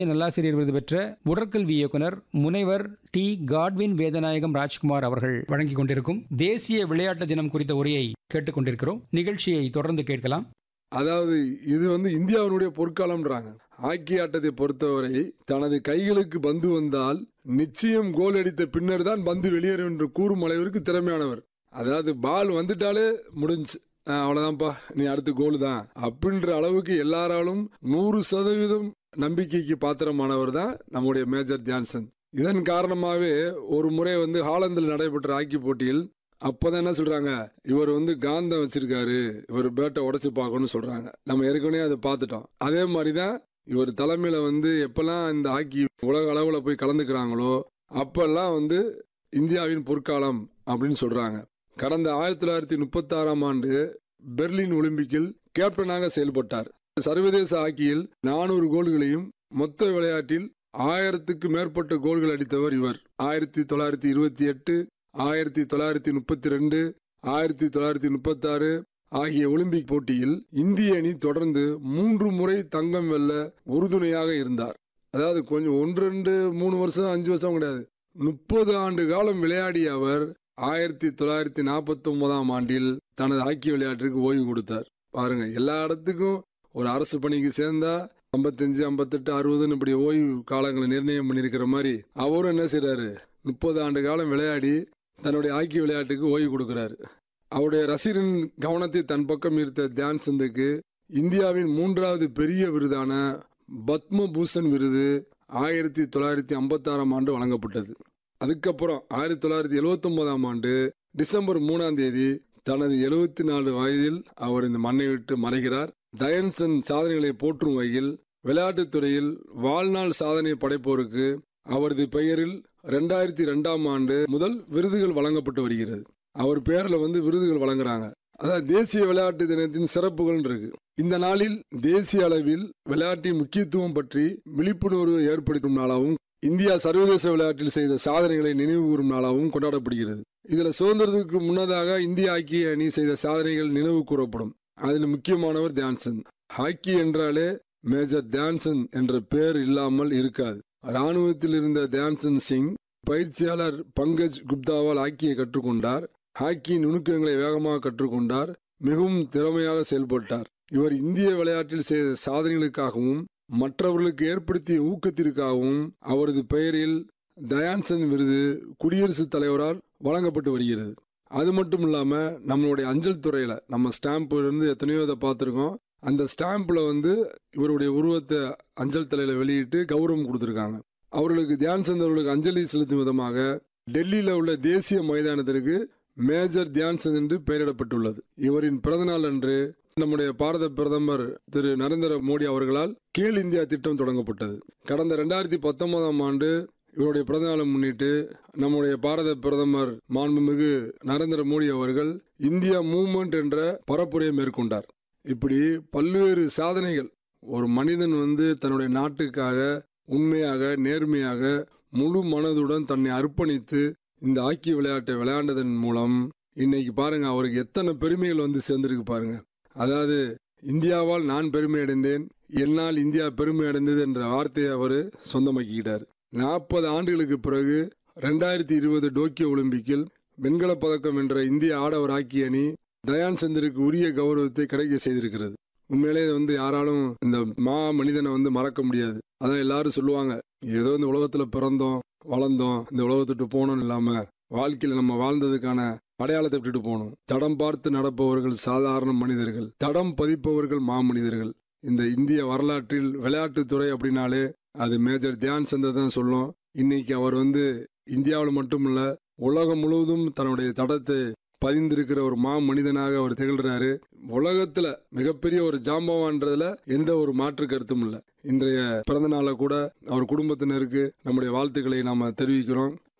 நல்லாசிரியர் விருது பெற்ற உடற்கல்வி இயக்குனர் முனைவர் டி காட்வின் வேதநாயகம் ராஜ்குமார் அவர்கள் வழங்கிக் கொண்டிருக்கும் தேசிய விளையாட்டு தினம் குறித்த உரையை கேட்டுக்கொண்டிருக்கிறோம் நிகழ்ச்சியை தொடர்ந்து கேட்கலாம் அதாவது இது வந்து இந்தியாவினுடைய பொற்காலம்ன்றாங்க ஹாக்கி ஆட்டத்தை பொறுத்தவரை தனது கைகளுக்கு பந்து வந்தால் நிச்சயம் கோல் அடித்த பின்னர் தான் பந்து வெளியேறும் என்று கூறும் அளவிற்கு திறமையானவர் அதாவது பால் வந்துட்டாலே முடிஞ்சு அஹ் அவ்வளவுதான்ப்பா நீ அடுத்து கோல் தான் அப்படின்ற அளவுக்கு எல்லாராலும் நூறு சதவீதம் நம்பிக்கைக்கு பாத்திரமானவர் தான் நம்முடைய மேஜர் தியான்சந்த் இதன் காரணமாகவே ஒரு முறை வந்து ஹாலந்தில் நடைபெற்ற ஹாக்கி போட்டியில் அப்பதான் என்ன சொல்றாங்க இவர் வந்து காந்தம் வச்சிருக்காரு இவர் பேட்டை உடைச்சு பார்க்கணும்னு சொல்றாங்க நம்ம ஏற்கனவே அதை பார்த்துட்டோம் அதே மாதிரி தான் இவர் தலைமையில வந்து எப்பெல்லாம் இந்த ஹாக்கி உலக அளவுல போய் கலந்துக்கிறாங்களோ அப்பெல்லாம் வந்து இந்தியாவின் பொற்காலம் அப்படின்னு சொல்றாங்க கடந்த ஆயிரத்தி தொள்ளாயிரத்தி முப்பத்தி ஆறாம் ஆண்டு பெர்லின் ஒலிம்பிக்கில் கேப்டனாக செயல்பட்டார் சர்வதேச ஹாக்கியில் நானூறு கோல்களையும் மொத்த விளையாட்டில் ஆயிரத்துக்கு மேற்பட்ட கோல்கள் அடித்தவர் இவர் ஆயிரத்தி தொள்ளாயிரத்தி இருபத்தி எட்டு ஆயிரத்தி தொள்ளாயிரத்தி முப்பத்தி ரெண்டு ஆயிரத்தி தொள்ளாயிரத்தி முப்பத்தாறு ஆகிய ஒலிம்பிக் போட்டியில் இந்திய அணி தொடர்ந்து மூன்று முறை தங்கம் வெல்ல உறுதுணையாக இருந்தார் அதாவது கொஞ்சம் ஒன்று ரெண்டு மூணு வருஷம் அஞ்சு வருஷம் கிடையாது முப்பது ஆண்டு காலம் விளையாடிய அவர் ஆயிரத்தி தொள்ளாயிரத்தி நாற்பத்தி ஒன்பதாம் ஆண்டில் தனது ஹாக்கி விளையாட்டிற்கு ஓய்வு கொடுத்தார் பாருங்க எல்லா இடத்துக்கும் ஒரு அரசு பணிக்கு சேர்ந்தா ஐம்பத்தஞ்சு ஐம்பத்தெட்டு அறுபதுன்னு இப்படி ஓய்வு காலங்களை நிர்ணயம் பண்ணியிருக்கிற மாதிரி அவரும் என்ன செய்றாரு முப்பது ஆண்டு காலம் விளையாடி தன்னுடைய ஹாக்கி விளையாட்டுக்கு ஓய்வு கொடுக்கிறாரு அவருடைய ரசிகரின் கவனத்தை தன் பக்கம் ஈர்த்த தியான் சந்துக்கு இந்தியாவின் மூன்றாவது பெரிய விருதான பத்ம பூஷன் விருது ஆயிரத்தி தொள்ளாயிரத்தி ஐம்பத்தாறாம் ஆண்டு வழங்கப்பட்டது அதுக்கப்புறம் ஆயிரத்தி தொள்ளாயிரத்தி எழுவத்தொன்பதாம் ஆண்டு டிசம்பர் மூணாம் தேதி தனது எழுபத்தி நாலு வயதில் அவர் இந்த மண்ணை விட்டு மறைகிறார் தயன்சன் சாதனைகளை போற்றும் வகையில் விளையாட்டுத் துறையில் வாழ்நாள் சாதனை படைப்போருக்கு அவரது பெயரில் ரெண்டாயிரத்தி ரெண்டாம் ஆண்டு முதல் விருதுகள் வழங்கப்பட்டு வருகிறது அவர் பேர்ல வந்து விருதுகள் வழங்குறாங்க அதாவது தேசிய விளையாட்டு தினத்தின் சிறப்புகள் இருக்கு இந்த நாளில் தேசிய அளவில் விளையாட்டின் முக்கியத்துவம் பற்றி விழிப்புணர்வு ஏற்படுத்தும் நாளாகவும் இந்தியா சர்வதேச விளையாட்டில் செய்த சாதனைகளை நினைவு கூறும் நாளாகவும் கொண்டாடப்படுகிறது இதுல சுதந்திரத்துக்கு முன்னதாக இந்திய ஹாக்கி அணி செய்த சாதனைகள் நினைவு கூறப்படும் அதில் முக்கியமானவர் தியான்சந்த் ஹாக்கி என்றாலே மேஜர் தியான்சந்த் என்ற பெயர் இல்லாமல் இருக்காது ராணுவத்தில் இருந்த தியான்சந்த் சிங் பயிற்சியாளர் பங்கஜ் குப்தாவால் ஹாக்கியை கற்றுக்கொண்டார் ஹாக்கி நுணுக்கங்களை வேகமாக கற்றுக்கொண்டார் மிகவும் திறமையாக செயல்பட்டார் இவர் இந்திய விளையாட்டில் செய்த சாதனைகளுக்காகவும் மற்றவர்களுக்கு ஏற்படுத்திய ஊக்கத்திற்காகவும் அவரது பெயரில் தயான்சந்த் விருது குடியரசுத் தலைவரால் வழங்கப்பட்டு வருகிறது அது மட்டும் இல்லாம நம்மளுடைய அஞ்சல் துறையில நம்ம ஸ்டாம்ப்ல இருந்து எத்தனையோ இதை பார்த்துருக்கோம் அந்த ஸ்டாம்ப்ல வந்து இவருடைய உருவத்தை அஞ்சல் தலையில வெளியிட்டு கௌரவம் கொடுத்திருக்காங்க அவர்களுக்கு தியான்சந்த் அவர்களுக்கு அஞ்சலி செலுத்தும் விதமாக டெல்லியில உள்ள தேசிய மைதானத்திற்கு மேஜர் தியான்சந்த் என்று பெயரிடப்பட்டுள்ளது இவரின் பிறந்தநாள் அன்று நம்முடைய பாரத பிரதமர் திரு நரேந்திர மோடி அவர்களால் கேல் இந்தியா திட்டம் தொடங்கப்பட்டது கடந்த ரெண்டாயிரத்தி பத்தொன்பதாம் ஆண்டு இவருடைய பிறந்தநாளை முன்னிட்டு நம்முடைய பாரத பிரதமர் மாண்புமிகு நரேந்திர மோடி அவர்கள் இந்தியா மூவ்மெண்ட் என்ற பரப்புரையை மேற்கொண்டார் இப்படி பல்வேறு சாதனைகள் ஒரு மனிதன் வந்து தன்னுடைய நாட்டுக்காக உண்மையாக நேர்மையாக முழு மனதுடன் தன்னை அர்ப்பணித்து இந்த ஹாக்கி விளையாட்டை விளையாண்டதன் மூலம் இன்னைக்கு பாருங்க அவருக்கு எத்தனை பெருமைகள் வந்து சேர்ந்திருக்கு பாருங்க அதாவது இந்தியாவால் நான் பெருமை அடைந்தேன் என்னால் இந்தியா பெருமை அடைந்தது என்ற வார்த்தையை அவர் சொந்தமாக்கிக்கிட்டார் நாற்பது ஆண்டுகளுக்கு பிறகு ரெண்டாயிரத்தி இருபது டோக்கியோ ஒலிம்பிக்கில் வெண்கலப் பதக்கம் வென்ற இந்திய ஆடவர் ஹாக்கி அணி தயான் சந்திற்கு உரிய கௌரவத்தை கிடைக்க செய்திருக்கிறது உண்மையிலே இது வந்து யாராலும் இந்த மா மனிதனை வந்து மறக்க முடியாது அதான் எல்லாரும் சொல்லுவாங்க ஏதோ இந்த உலகத்துல பிறந்தோம் வளர்ந்தோம் இந்த உலகத்துட்டு போனோம் இல்லாம வாழ்க்கையில நம்ம வாழ்ந்ததுக்கான அடையாளத்தை விட்டுட்டு போகணும் தடம் பார்த்து நடப்பவர்கள் சாதாரண மனிதர்கள் தடம் பதிப்பவர்கள் மாமனிதர்கள் இந்த இந்திய வரலாற்றில் விளையாட்டுத்துறை அப்படின்னாலே அது மேஜர் தியான் சந்தர் தான் சொல்லும் இன்னைக்கு அவர் வந்து இந்தியாவில் மட்டுமல்ல உலகம் முழுவதும் தன்னுடைய தடத்தை பதிந்திருக்கிற ஒரு மா மனிதனாக அவர் திகழ்றாரு உலகத்துல மிகப்பெரிய ஒரு ஜாம்பவான்றதுல எந்த ஒரு மாற்று கருத்தும் இல்லை இன்றைய பிறந்த நாளை கூட அவர் குடும்பத்தினருக்கு நம்முடைய வாழ்த்துக்களை நாம தெரிவிக்கிறோம்